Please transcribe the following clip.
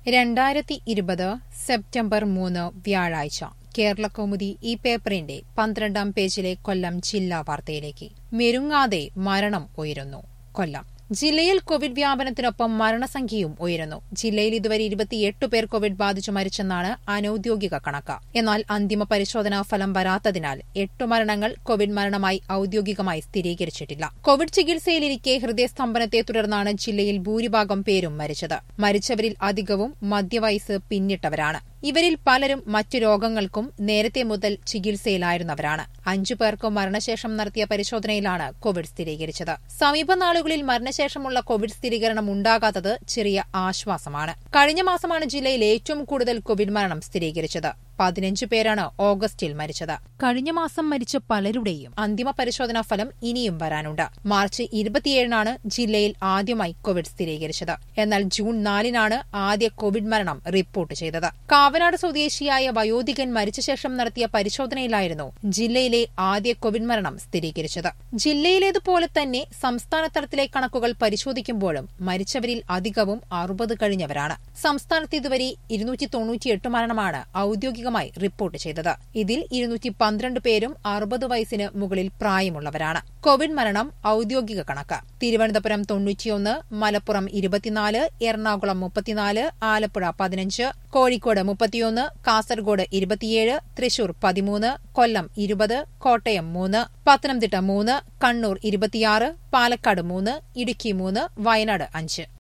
രണ്ടായിരത്തി ഇരുപത് സെപ്റ്റംബർ മൂന്ന് വ്യാഴാഴ്ച കേരളകൗമുദി ഈ പേപ്പറിന്റെ പന്ത്രണ്ടാം പേജിലെ കൊല്ലം ജില്ലാ വാർത്തയിലേക്ക് മെരുങ്ങാതെ മരണം ഉയരുന്നു കൊല്ലം ജില്ലയിൽ കോവിഡ് വ്യാപനത്തിനൊപ്പം മരണസംഖ്യയും ഉയരുന്നു ജില്ലയിൽ ഇതുവരെ ഇരുപത്തിയെട്ട് പേർ കോവിഡ് ബാധിച്ചു മരിച്ചെന്നാണ് അനൌദ്യോഗിക കണക്ക് എന്നാൽ അന്തിമ പരിശോധനാ ഫലം വരാത്തതിനാൽ എട്ട് മരണങ്ങൾ കോവിഡ് മരണമായി ഔദ്യോഗികമായി സ്ഥിരീകരിച്ചിട്ടില്ല കോവിഡ് ചികിത്സയിലിരിക്കെ ഹൃദയസ്തംഭനത്തെ തുടർന്നാണ് ജില്ലയിൽ ഭൂരിഭാഗം പേരും മരിച്ചത് മരിച്ചവരിൽ അധികവും മധ്യവയസ്സ് പിന്നിട്ടവരാണ് ഇവരിൽ പലരും മറ്റു രോഗങ്ങൾക്കും നേരത്തെ മുതൽ ചികിത്സയിലായിരുന്നവരാണ് അഞ്ചു പേർക്ക് മരണശേഷം നടത്തിയ പരിശോധനയിലാണ് കോവിഡ് സ്ഥിരീകരിച്ചത് സമീപനാളുകളിൽ മരണശേഷമുള്ള കോവിഡ് സ്ഥിരീകരണം ഉണ്ടാകാത്തത് ചെറിയ ആശ്വാസമാണ് കഴിഞ്ഞ മാസമാണ് ജില്ലയിൽ ഏറ്റവും കൂടുതൽ കോവിഡ് മരണം സ്ഥിരീകരിച്ചത് പതിനഞ്ച് പേരാണ് ഓഗസ്റ്റിൽ മരിച്ചത് കഴിഞ്ഞ മാസം മരിച്ച പലരുടെയും അന്തിമ പരിശോധനാ ഫലം ഇനിയും വരാനുണ്ട് മാർച്ച് ഇരുപത്തിയേഴിനാണ് ജില്ലയിൽ ആദ്യമായി കോവിഡ് സ്ഥിരീകരിച്ചത് എന്നാൽ ജൂൺ നാലിനാണ് ആദ്യ കോവിഡ് മരണം റിപ്പോർട്ട് ചെയ്തത് കാവനാട് സ്വദേശിയായ വയോധികൻ മരിച്ച ശേഷം നടത്തിയ പരിശോധനയിലായിരുന്നു ജില്ലയിലെ ആദ്യ കോവിഡ് മരണം സ്ഥിരീകരിച്ചത് ജില്ലയിലേതുപോലെ തന്നെ സംസ്ഥാന തലത്തിലെ കണക്കുകൾ പരിശോധിക്കുമ്പോഴും മരിച്ചവരിൽ അധികവും അറുപത് കഴിഞ്ഞവരാണ് സംസ്ഥാനത്ത് ഇതുവരെ ഇരുന്നൂറ്റി തൊണ്ണൂറ്റിയെട്ട് മരണമാണ് ഔദ്യോഗികമായി റിപ്പോർട്ട് ചെയ്തത് ഇതിൽ ഇരുന്നൂറ്റി പന്ത്രണ്ട് പേരും അറുപത് വയസ്സിന് മുകളിൽ പ്രായമുള്ളവരാണ് കോവിഡ് മരണം ഔദ്യോഗിക കണക്ക് തിരുവനന്തപുരം തൊണ്ണൂറ്റിയൊന്ന് മലപ്പുറം ഇരുപത്തിനാല് എറണാകുളം മുപ്പത്തിനാല് ആലപ്പുഴ പതിനഞ്ച് കോഴിക്കോട് മുപ്പത്തിയൊന്ന് കാസർഗോഡ് ഇരുപത്തിയേഴ് തൃശൂർ പതിമൂന്ന് കൊല്ലം ഇരുപത് കോട്ടയം മൂന്ന് പത്തനംതിട്ട മൂന്ന് കണ്ണൂർ ഇരുപത്തിയാറ് പാലക്കാട് മൂന്ന് ഇടുക്കി മൂന്ന് വയനാട് അഞ്ച്